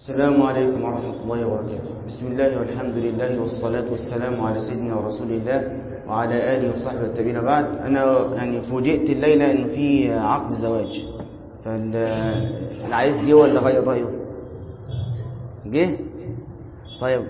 السلام عليكم ورحمة الله وبركاته بسم الله والحمد لله والصلاة والسلام على سيدنا ورسول الله وعلى آله وصحبه التابعين بعد أنا يعني فوجئت الليلة إنه في عقد زواج فالعريس جه ولا غير رأيه؟ جه؟ طيب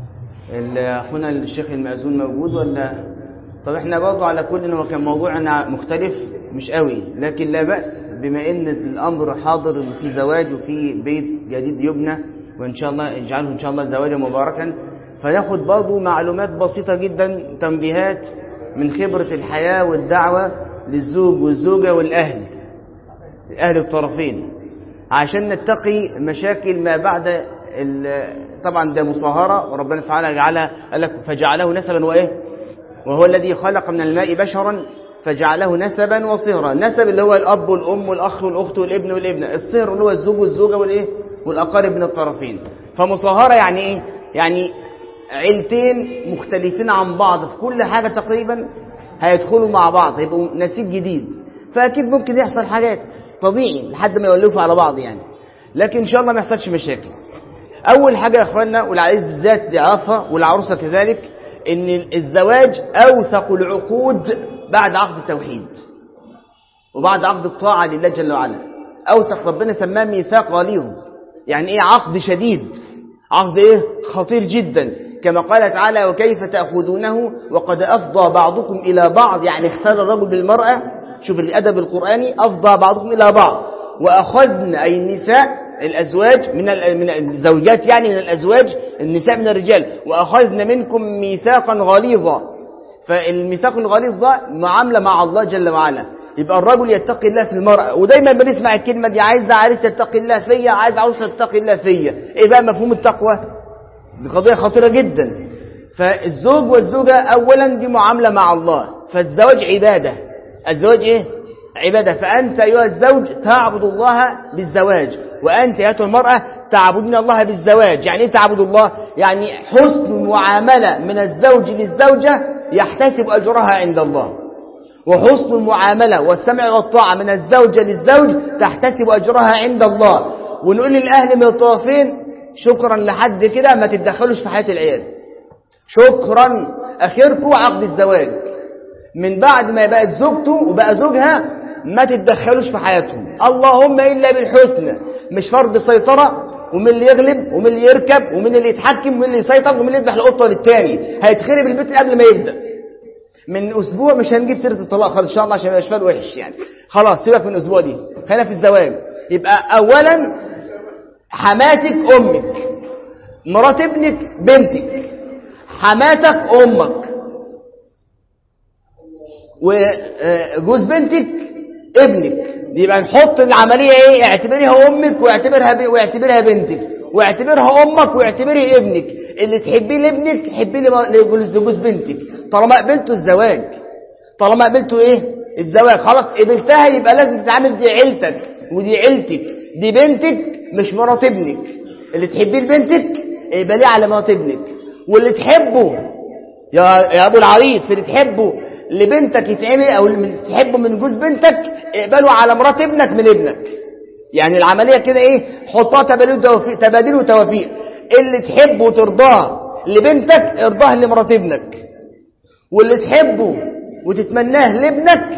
أخونا الشيخ المأذون موجود ولا طب احنا برضه على كل إنه كان موضوعنا مختلف مش قوي لكن لا بأس بما ان الامر حاضر وفي زواج وفي بيت جديد يبنى وان شاء الله يجعله ان شاء الله زواجا مباركا فناخد برضه معلومات بسيطه جدا تنبيهات من خبره الحياه والدعوه للزوج والزوجه والاهل اهل الطرفين عشان نتقي مشاكل ما بعد طبعا ده مصاهره وربنا تعالى جعلها قال لك فجعله نسبا وايه وهو الذي خلق من الماء بشرا فجعله نسبا وصهرا نسب اللي هو الاب والام والاخ والاخت والابن والابنه الصهر اللي هو الزوج والزوجه والايه والاقارب من الطرفين فمصاهره يعني ايه يعني عيلتين مختلفين عن بعض في كل حاجه تقريبا هيدخلوا مع بعض هيبقوا نسيج جديد فاكيد ممكن يحصل حاجات طبيعي لحد ما يولفوا على بعض يعني لكن ان شاء الله ما يحصلش مشاكل اول حاجه يا اخواننا والعريس بالذات يعرفها والعروسه كذلك ان الزواج اوثق العقود بعد عقد التوحيد وبعد عقد الطاعة لله جل وعلا أوثق ربنا سماه ميثاق غليظ يعني إيه عقد شديد عقد إيه خطير جدا كما قال تعالى وكيف تأخذونه وقد أفضى بعضكم إلى بعض يعني اختار الرجل بالمرأة شوف الأدب القرآني أفضى بعضكم إلى بعض وأخذن أي النساء الأزواج من من الزوجات يعني من الأزواج النساء من الرجال وأخذن منكم ميثاقا غليظا فالميثاق الغليظ ده معاملة مع الله جل وعلا يبقى الرجل يتقي الله في المرأة ودايما بنسمع الكلمة دي عايز عريس يتقي الله فيا عايز عروسة تتقي الله فيا ايه بقى مفهوم التقوى دي قضية خطيرة جدا فالزوج والزوجة اولا دي معاملة مع الله فالزواج عبادة الزواج ايه عبادة فأنت أيها الزوج تعبد الله بالزواج وأنت أيها المرأة تعبدين الله بالزواج يعني ايه تعبد الله يعني حسن معاملة من الزوج للزوجة يحتسب أجرها عند الله وحسن المعاملة والسمع والطاعة من الزوجة للزوج تحتسب أجرها عند الله ونقول للأهل من الطرفين شكرا لحد كده ما تتدخلوش في حياة العيال شكرا أخيركم عقد الزواج من بعد ما بقت زوجته وبقى زوجها ما تتدخلوش في حياتهم اللهم إلا بالحسنى مش فرض سيطرة ومن اللي يغلب ومن اللي يركب ومن اللي يتحكم ومن اللي يسيطر ومن اللي يذبح القطه للتاني هيتخرب البيت قبل ما يبدا من اسبوع مش هنجيب سيره الطلاق خالص ان شاء الله عشان ما يبقاش وحش يعني خلاص سيبك من الاسبوع دي خلينا في الزواج يبقى اولا حماتك امك مرات ابنك بنتك حماتك امك وجوز بنتك ابنك يبقى نحط العملية ايه اعتبرها امك واعتبرها ب... واعتبرها بنتك واعتبرها امك واعتبري ابنك اللي تحبيه لابنك تحبيه لجوز بنتك طالما قبلتوا الزواج طالما قبلتوا ايه الزواج خلاص قبلتها يبقى لازم تتعامل دي عيلتك ودي عيلتك دي بنتك مش مرات ابنك اللي تحبيه لبنتك اقبليه على مرات ابنك واللي تحبه يا يا ابو العريس اللي تحبه لبنتك يتعمل او تحبه من جوز بنتك اقبله على مرات ابنك من ابنك يعني العملية كده ايه حطها تبادل وتوفيق تبادل وتوافيق اللي تحبه وترضاه لبنتك ارضاه لمرات ابنك واللي تحبه وتتمناه لابنك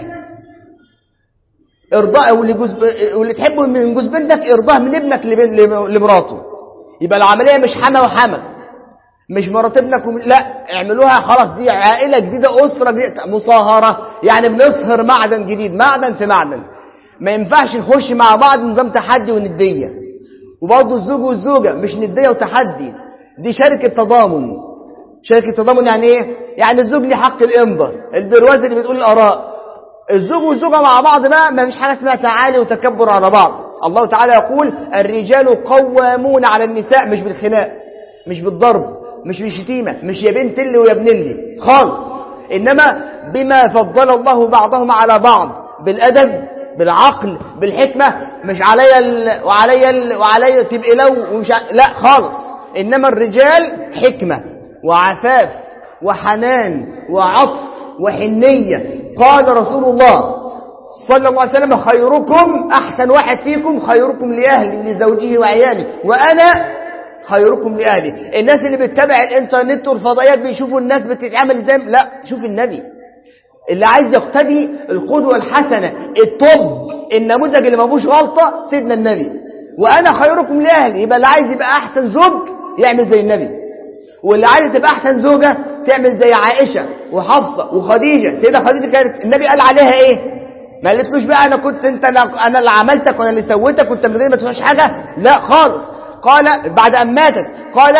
ارضاه واللي, جوز واللي تحبه من جوز بنتك ارضاه من ابنك لبن... لمراته يبقى العملية مش حما وحما مش مرات ابنك وم... لا اعملوها خلاص دي عائلة جديدة أسرة جديدة مصاهرة يعني بنصهر معدن جديد معدن في معدن ما ينفعش نخش مع بعض نظام تحدي وندية وبرضه الزوج والزوجة مش ندية وتحدي دي شركة تضامن شركة تضامن يعني ايه؟ يعني الزوج ليه حق الإمضة البرواز اللي بتقول الآراء الزوج والزوجة مع بعض بقى ما فيش حاجة اسمها تعالي وتكبر على بعض الله تعالى يقول الرجال قوامون على النساء مش بالخناق مش بالضرب مش بالشتيمة مش يا بنت اللي ويا ابن اللي خالص إنما بما فضل الله بعضهم على بعض بالأدب بالعقل بالحكمة مش عليا ال... وعليا ال... وعليا تبقى لو ومش ع... لا خالص إنما الرجال حكمة وعفاف وحنان وعطف وحنية قال رسول الله صلى الله عليه وسلم خيركم أحسن واحد فيكم خيركم لأهل لزوجه وعياله وأنا خيركم لأهلي الناس اللي بتتابع الانترنت والفضائيات بيشوفوا الناس بتتعامل ازاي لا شوف النبي اللي عايز يقتدي القدوة الحسنة الطب النموذج اللي ما فيهوش غلطة سيدنا النبي وأنا خيركم لأهلي يبقى اللي عايز يبقى أحسن زوج يعمل زي النبي واللي عايز تبقى أحسن زوجة تعمل زي عائشة وحفصة وخديجة سيدة خديجة كانت النبي قال عليها إيه ما قالتلوش بقى أنا كنت أنت أنا اللي عملتك وأنا اللي سويتك وأنت من غير ما تسويش حاجة لا خالص قال بعد أن ماتت قال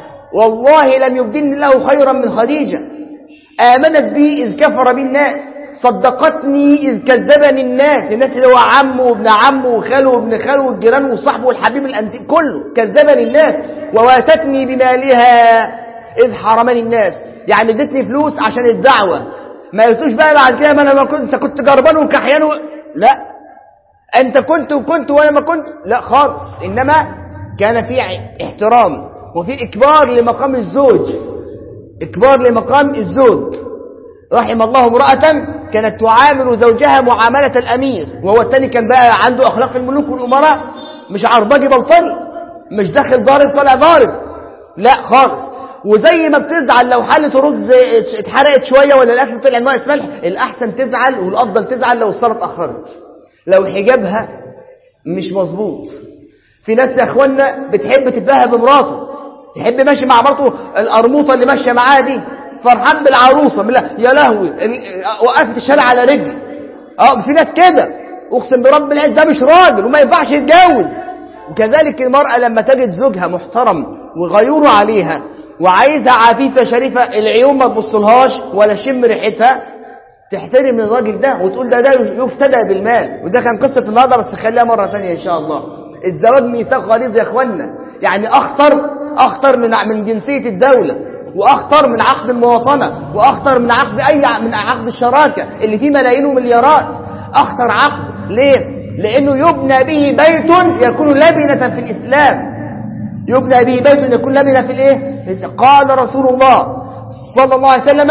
والله لم يبدلني الله خيرا من خديجة آمنت بي إذ كفر بي الناس صدقتني إذ كذبني الناس الناس اللي هو عمه وابن عمه وخاله وابن خاله والجيران وصاحبه والحبيب الأنتيم كله كذبني الناس وواتتني بمالها إذ حرمني الناس يعني ادتني فلوس عشان الدعوة ما قلتوش بقى بعد كده ما انا ما كنت انت كنت جربان وكحيان و... لا انت كنت وكنت وانا ما كنت لا خالص انما كان في احترام وفي اكبار لمقام الزوج اكبار لمقام الزوج رحم الله امرأة كانت تعامل زوجها معاملة الامير وهو التاني كان بقى عنده اخلاق الملوك والامراء مش عرباجي بلطجي مش داخل ضارب طالع ضارب لا خالص وزي ما بتزعل لو حالة رز اتحرقت شوية ولا الأكل طلع ناقص ملح الأحسن تزعل والأفضل تزعل لو الصلاة اتأخرت لو حجابها مش مظبوط في ناس يا اخوانا بتحب تتباهى بمراته تحب ماشي مع مراته القرموطه اللي ماشيه معاها دي فرحان بالعروسه بالله يا لهوي وقفت الشارع على رجلي اه في ناس كده اقسم برب العز ده مش راجل وما ينفعش يتجوز وكذلك المرأة لما تجد زوجها محترم وغيور عليها وعايزها عفيفة شريفة العيون ما تبصلهاش ولا شم ريحتها تحترم الراجل ده وتقول ده ده يفتدى بالمال وده كان قصة النهاردة بس خليها مرة ثانية إن شاء الله الزواج ميثاق غليظ يا إخوانا يعني أخطر أخطر من من جنسية الدولة وأخطر من عقد المواطنة وأخطر من عقد أي من عقد الشراكة اللي فيه ملايين ومليارات أخطر عقد ليه؟ لأنه يبنى به بيت يكون لبنة في الإسلام يبنى به بيت يكون لبنة في الإيه؟ قال رسول الله صلى الله عليه وسلم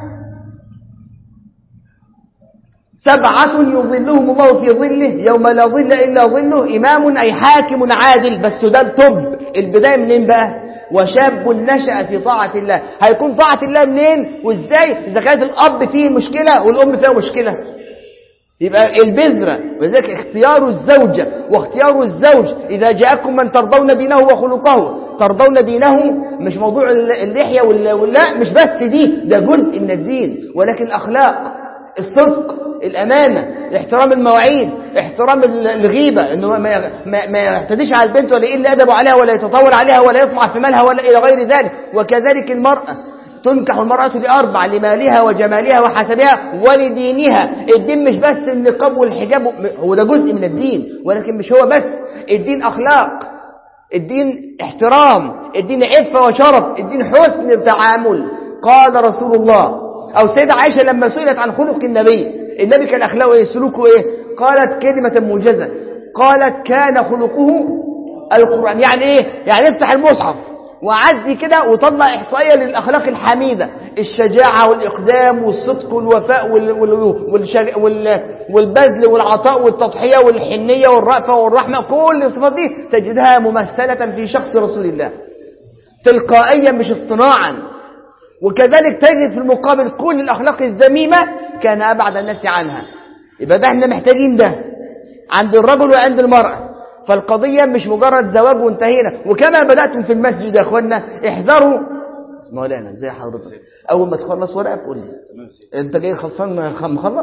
سبعة يظلهم الله في ظله يوم لا ظل إلا ظله إمام أي حاكم عادل بس ده الطب البداية منين بقى وشاب نشأ في طاعة الله هيكون طاعة الله منين وإزاي إذا كانت الأب فيه مشكلة والأم فيها مشكلة يبقى البذرة ولذلك اختيار الزوجة واختيار الزوج إذا جاءكم من ترضون دينه وخلقه ترضون دينه مش موضوع اللحية ولا مش بس دي ده جزء من الدين ولكن الأخلاق الصدق الأمانة احترام المواعيد احترام الغيبة انه ما ما يعتديش على البنت ولا يقل أدبه عليها ولا يتطور عليها ولا يطمع في مالها ولا إلى غير ذلك وكذلك المرأة تنكح المرأة لأربع لمالها وجمالها وحسبها ولدينها الدين مش بس النقاب والحجاب هو ده جزء من الدين ولكن مش هو بس الدين أخلاق الدين احترام الدين عفة وشرف الدين حسن تعامل قال رسول الله أو سيدة عائشة لما سئلت عن خلق النبي النبي كان أخلاقه إيه سلوكه إيه قالت كلمة موجزة قالت كان خلقه القرآن يعني إيه يعني افتح المصحف وعدي كده وطلع إحصائية للأخلاق الحميدة الشجاعة والإقدام والصدق والوفاء وال وال والشج... وال والبذل والعطاء والتضحية والحنية والرأفة والرحمة كل الصفات دي تجدها ممثلة في شخص رسول الله تلقائيا مش اصطناعا وكذلك تجد في المقابل كل الأخلاق الذميمة كان أبعد الناس عنها يبقى ده احنا محتاجين ده عند الرجل وعند المرأة فالقضية مش مجرد زواج وانتهينا وكما بدأتم في المسجد يا اخوانا احذروا مولانا ازي حضرتك اول ما تخلص ورقك قول لي انت جاي خلصان مخلص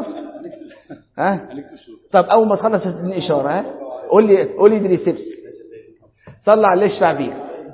ها طب اول ما تخلص تديني اشاره ها قول لي قول لي دريسبس صلى على اللي يشفع بيه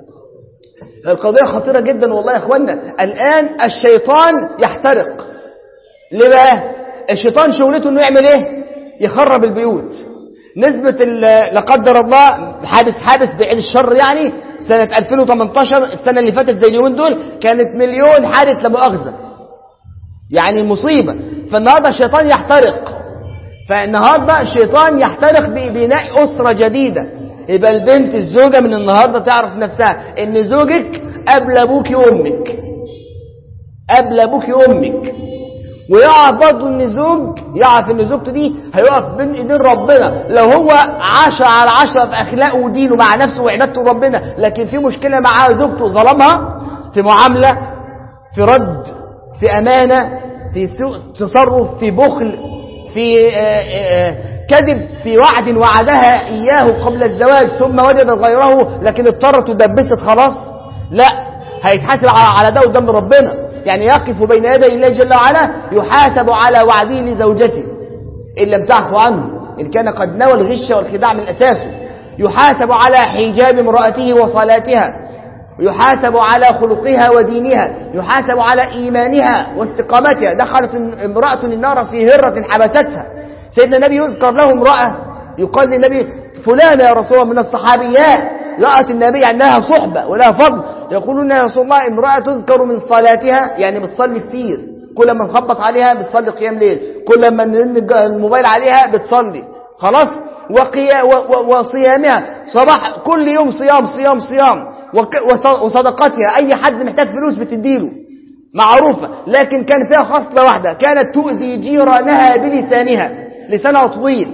القضية خطيرة جدا والله يا اخوانا الآن الشيطان يحترق ليه بقى الشيطان شغلته انه يعمل ايه يخرب البيوت نسبة لا قدر الله حادث حادث بعيد الشر يعني سنة 2018 السنة اللي فاتت زي اليومين دول كانت مليون حادث لا مؤاخذة يعني مصيبة فالنهاردة الشيطان يحترق فالنهاردة الشيطان يحترق ببناء أسرة جديدة يبقى البنت الزوجة من النهاردة تعرف نفسها ان زوجك قبل ابوك وامك قبل ابوك وامك ويعرف برضه ان زوج يعرف ان زوجته دي هيقف بين ايدين ربنا لو هو عشرة على عشرة في اخلاقه ودينه مع نفسه وعبادته ربنا لكن في مشكلة مع زوجته ظلمها في معاملة في رد في امانة في سوء تصرف في بخل في آآ آآ كذب في وعد وعدها اياه قبل الزواج ثم وجدت غيره لكن اضطرت ودبست خلاص لا هيتحاسب على ده قدام ربنا يعني يقف بين يدي الله جل وعلا يحاسب على وعده لزوجته إن لم تعفو عنه إن كان قد نوى الغش والخداع من أساسه يحاسب على حجاب امرأته وصلاتها يحاسب على خلقها ودينها يحاسب على إيمانها واستقامتها دخلت امرأة النار في هرة حبستها سيدنا النبي يذكر له امرأة يقال للنبي فلانة يا رسول الله من الصحابيات رأت النبي أنها صحبة ولها فضل يقولون يا رسول الله امرأة تذكر من صلاتها يعني بتصلي كتير كل ما نخبط عليها بتصلي قيام ليل كل ما نرن الموبايل عليها بتصلي خلاص وقيا وصيامها صباح كل يوم صيام صيام صيام وصدقاتها أي حد محتاج فلوس بتديله معروفة لكن كان فيها خصلة واحدة كانت تؤذي جيرانها بلسانها لسانها طويل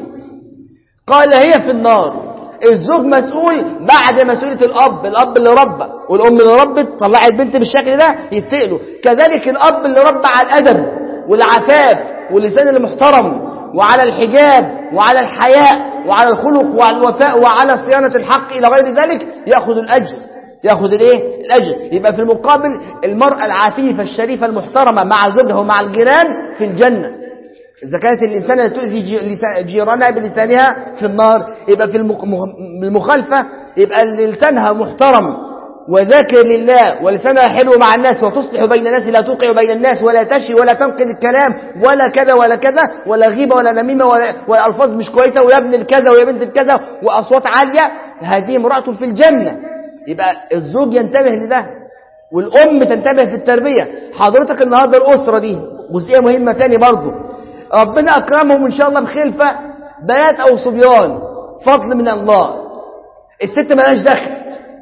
قال هي في النار الزوج مسؤول بعد مسؤولية الأب الأب اللي ربى والأم اللي ربت طلعت بنت بالشكل ده يسأله كذلك الأب اللي ربى على الأدب والعفاف واللسان المحترم وعلى الحجاب وعلى الحياء وعلى الخلق وعلى الوفاء وعلى صيانة الحق إلى غير ذلك يأخذ الأجر يأخذ الايه الأجر يبقى في المقابل المرأة العفيفة الشريفة المحترمة مع زوجها ومع الجيران في الجنة إذا كانت الإنسانة تؤذي جيرانها بلسانها في النار يبقى في المخالفة يبقى لسانها محترم وذاكر لله ولسانها حلو مع الناس وتصلح بين الناس لا توقع بين الناس ولا تشي ولا تنقل الكلام ولا كذا ولا كذا ولا غيبة ولا نميمة ولا, ولا ألفاظ مش كويسة ويا ابن الكذا ويا بنت الكذا وأصوات عالية هذه امرأة في الجنة يبقى الزوج ينتبه لده والأم تنتبه في التربية حضرتك النهاردة الأسرة دي جزئية مهمة تاني برضه ربنا أكرمهم إن شاء الله بخلفة بنات أو صبيان فضل من الله الست ملاش دخل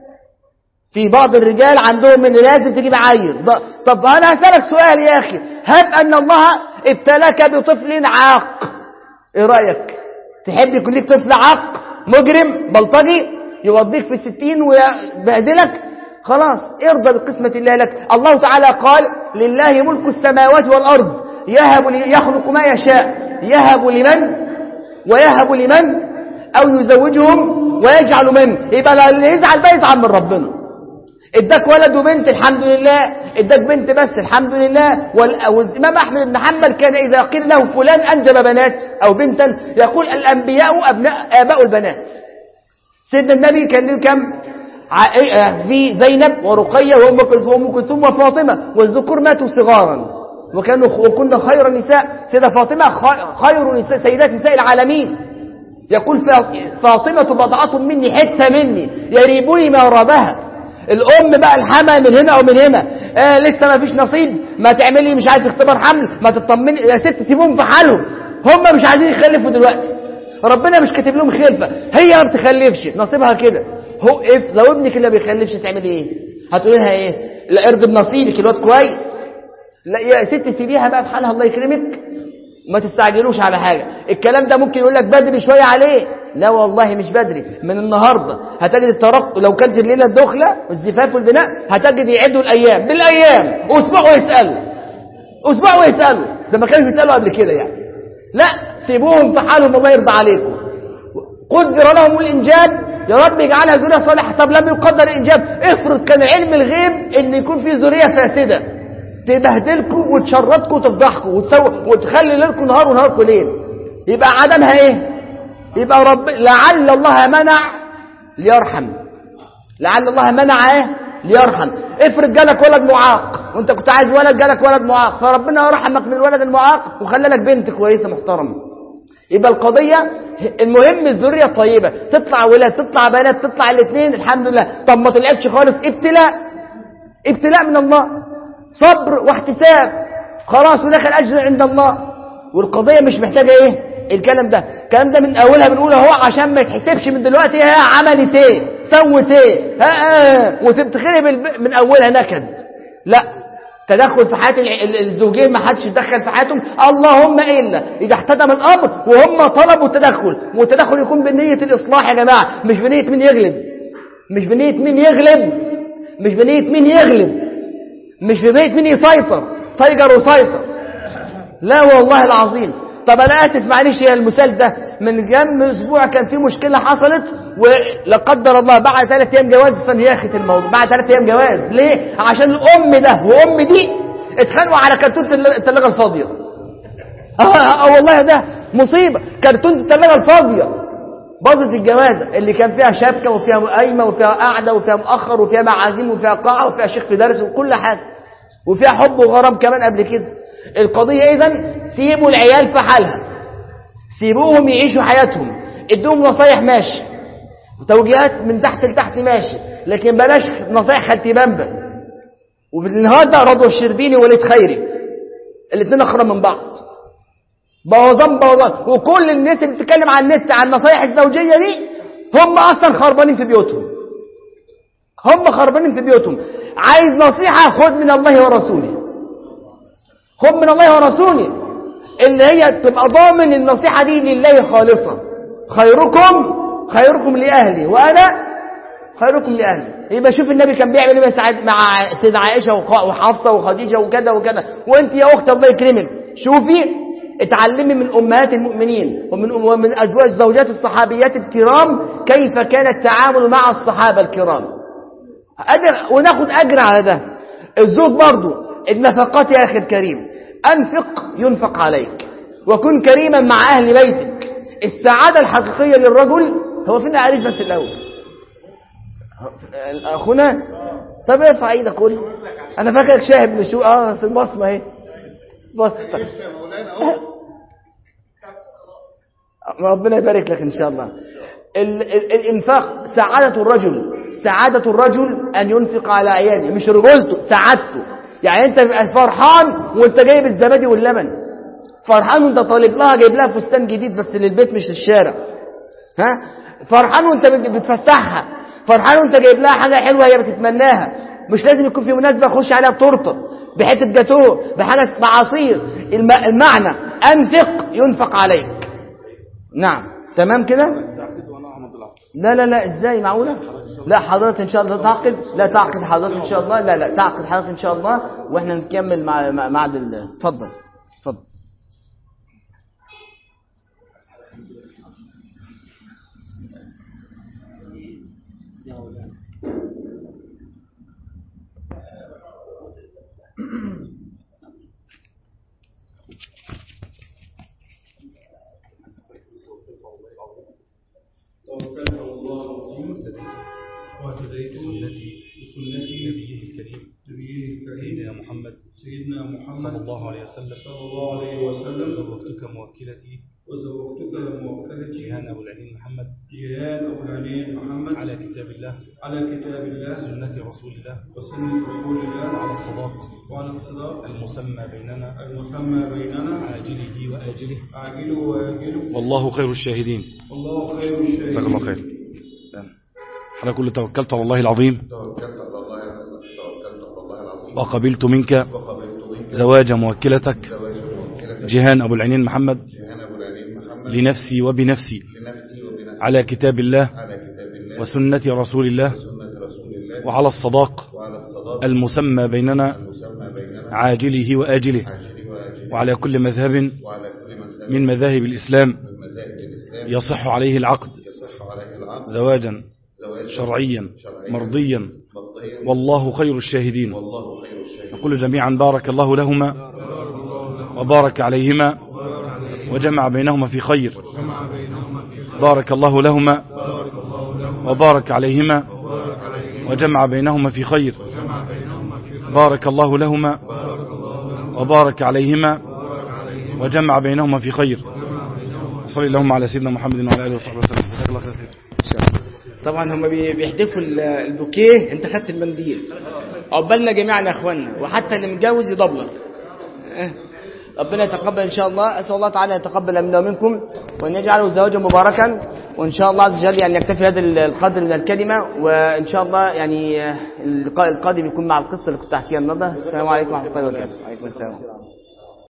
في بعض الرجال عندهم من لازم تجيب عيل طب أنا هسألك سؤال يا أخي هب أن الله ابتلاك بطفل عاق إيه رأيك تحب يكون لك طفل عاق مجرم بلطجي يوضيك في الستين ويبهدلك خلاص ارضى بقسمة الله لك الله تعالى قال لله ملك السماوات والأرض يهب يخلق ما يشاء يهب لمن ويهب لمن أو يزوجهم ويجعل من يبقى اللي يزعل بقى يزعل من ربنا اداك ولد وبنت الحمد لله اداك بنت بس الحمد لله والإمام أحمد بن حنبل كان إذا قيل له فلان أنجب بنات أو بنتا يقول الأنبياء أبناء آباء البنات سيدنا النبي كان له كم في زينب ورقية وأم كلثوم وفاطمة والذكور ماتوا صغارا وكانوا وكنا خير النساء سيدة فاطمة خير نساء سيدات نساء العالمين يقول فاطمة بضعة مني حتة مني يريبني ما ربها الأم بقى الحما من هنا ومن هنا آه لسه ما فيش نصيب ما تعملي مش عايز تختبر حمل ما تطمني يا ست سيبوهم في حالهم هم مش عايزين يخلفوا دلوقتي ربنا مش كاتب لهم خلفة هي ما بتخلفش نصيبها كده هو إف لو ابنك اللي ما بيخلفش تعملي ايه هتقولي لها ايه لا ارضي بنصيبك الواد كويس لا يا ست سيبيها بقى في حالها الله يكرمك ما تستعجلوش على حاجة الكلام ده ممكن يقول لك بدري شوية عليه لا والله مش بدري من النهاردة هتجد الترق لو كانت الليلة الدخلة والزفاف والبناء هتجد يعدوا الأيام بالأيام أسبوع ويسألوا أسبوع ويسألوا ده ما كانوا يسألوا قبل كده يعني لا سيبوهم في حالهم الله يرضى عليكم قدر لهم الإنجاب يا رب اجعلها ذرية صالحة طب لم يقدر الإنجاب افرض كان علم الغيب ان يكون في ذرية فاسدة تبهدلكم وتشردكم وتفضحكم وتسوي وتخلي ليلكم نهار ونهاركم ليل يبقى عدمها ايه يبقى رب لعل الله منع ليرحم لعل الله منع ايه ليرحم افرض جالك ولد معاق وانت كنت عايز ولد جالك ولد معاق فربنا يرحمك من الولد المعاق وخلى لك بنت كويسه محترمه يبقى القضيه المهم الذريه طيبه تطلع ولاد تطلع بنات تطلع الاثنين الحمد لله طب ما طلعتش خالص ابتلاء ابتلاء من الله صبر واحتساب خلاص ودخل اجر عند الله والقضيه مش محتاجه ايه الكلام ده الكلام ده من اولها بنقول اهو عشان ما يتحسبش من دلوقتي هي عملت ايه سوت ايه ها ها وتتخرب من اولها نكد لا تدخل في حياة الع- ال- الزوجين ما حدش يتدخل في حياتهم اللهم إلا إذا احتدم الأمر وهم طلبوا التدخل والتدخل يكون بنية الإصلاح يا جماعة مش بنية مين يغلب مش بنية مين يغلب مش بنية مين يغلب مش بنية مين يسيطر تايجر وسيطر لا والله العظيم طب انا اسف معلش يا المثال ده من كام اسبوع كان في مشكله حصلت ولا قدر الله بعد ثلاث ايام جواز فنياخت الموضوع بعد ثلاث ايام جواز ليه عشان الام ده وام دي اتخانقوا على كرتونه الل- الثلاجه الفاضيه اه, آه والله ده مصيبه كرتونه الثلاجه الفاضيه باظت الجوازه اللي كان فيها شبكه وفيها قايمه وفيها قعده وفيها مؤخر وفيها معازيم وفيها قاعه وفيها شيخ في درس وكل حاجه وفيها حب وغرام كمان قبل كده القضية إذا سيبوا العيال في حالها سيبوهم يعيشوا حياتهم ادوهم نصايح ماشي وتوجيهات من تحت لتحت ماشي لكن بلاش نصايح خالتي بامبا وفي النهارده رضوى الشربيني ووليد خيري الاثنين اخرى من بعض بوظان بوظان وكل الناس اللي بتتكلم عن النت عن النصايح الزوجيه دي هم اصلا خربانين في بيوتهم هم خربانين في بيوتهم عايز نصيحه خد من الله ورسوله خد من الله ورسوله اللي هي تبقى ضامن النصيحة دي لله خالصة خيركم خيركم لأهلي وأنا خيركم لأهلي يبقى شوف النبي كان بيعمل ايه مع سعد- مع سيدة عائشة وخ- وحفصة وخديجة وكذا وكذا وانت يا أخت الله يكرمك شوفي اتعلمي من أمهات المؤمنين ومن ومن أزواج زوجات الصحابيات الكرام كيف كان التعامل مع الصحابة الكرام أجر وناخد أجر على ده الزوج برضو النفقات يا أخي الكريم أنفق ينفق عليك وكن كريما مع أهل بيتك السعادة الحقيقية للرجل هو فينا عريس بس الأول أخونا طب ارفع ايدك قول لي. أنا فاكرك شاهد من شو اه أصل البصمة اهي بص ربنا يبارك لك إن شاء الله ال ال الإنفاق سعادة الرجل سعادة الرجل أن ينفق على عياله مش رجولته سعادته يعني أنت تبقى فرحان وأنت جايب الزبادي واللبن فرحان وأنت طالب لها جايب لها فستان جديد بس للبيت مش للشارع ها فرحان وأنت بت- بتفسحها فرحان وأنت جايب لها حاجة حلوة هي بتتمناها مش لازم يكون في مناسبة خش عليها بتورته بحتة جاتوه بحاجة بعصير الم المعنى أنفق ينفق عليك نعم تمام كده لا لا لا ازاي معقوله لا حضرتك ان شاء الله تعقد لا تعقد حضرتك ان شاء الله لا لا تعقد حضرتك ان شاء الله واحنا نكمل مع مع مع ال- اتفضل اتفضل توكلت على الله العظيم واهتديت بسنتي بسنتي نبيه الكريم نبيه الكريم سيدنا محمد سيدنا محمد صلى الله عليه وسلم صلى الله عليه وسلم زوجتك موكلتي وزوجتك موكلتي جيهان أبو العليم محمد جهاد أبو العليم محمد على كتاب الله على كتاب الله سنة رسول الله وسنة رسول الله وعلى الصداق وعلى الصداق المسمى بيننا المسمى بيننا عاجله وآجله عاجله وآجله والله خير الشاهدين والله خير الشاهدين جزاك الله خير أنا كل توكلت على الله العظيم توكلت على الله توكلت على الله العظيم وقبلت منك وقبلت منك زواج موكلتك زواج موكلتك جيهان أبو العينين محمد جهان ابو العليم محمد لنفسي وبنفسي لنفسي وبنفسي على كتاب الله على كتاب الله وسنة رسول الله وسنة رسول الله وعلى الصداق وعلى الصداقة المسمى بيننا المسمى بيننا عاجله وآجله عاجل واجل وعلى كل مذهب وعلى كل مذهب من مذاهب الإسلام من مذاهب الإسلام يصح عليه العقد يصح عليه العقد زواجا زواجا شرعيا شرعيا مرضيا مرضيا والله خير الشاهدين والله خير الشاهدين نقول جميعا بارك الله لهما وبارك عليهما وجمع بينهما في خير بارك الله لهما وبارك عليهما وجمع بينهما في خير بارك الله لهما وبارك عليهما وجمع بينهما في خير صلى اللهم على سيدنا محمد وعلى اله وصحبه وسلم جزاك الله خير يا سيدي إن شاء الله. طبعا هم بي- بيحدفوا ال- البوكيه انت خدت المنديل عقبالنا جميعا يا اخوانا وحتى اللي متجوز يدبلر إيه. ربنا يتقبل ان شاء الله اسال الله تعالى يتقبل منا ومنكم وان يجعله زواجا مباركا وإن شاء الله عز وجل يعني نكتفي هذا القدر من الكلمة وإن شاء الله يعني اللقاء القادم يكون مع القصة اللي كنت أحكيها النهارده السلام عليكم ورحمة الله وبركاته. وعليكم السلام.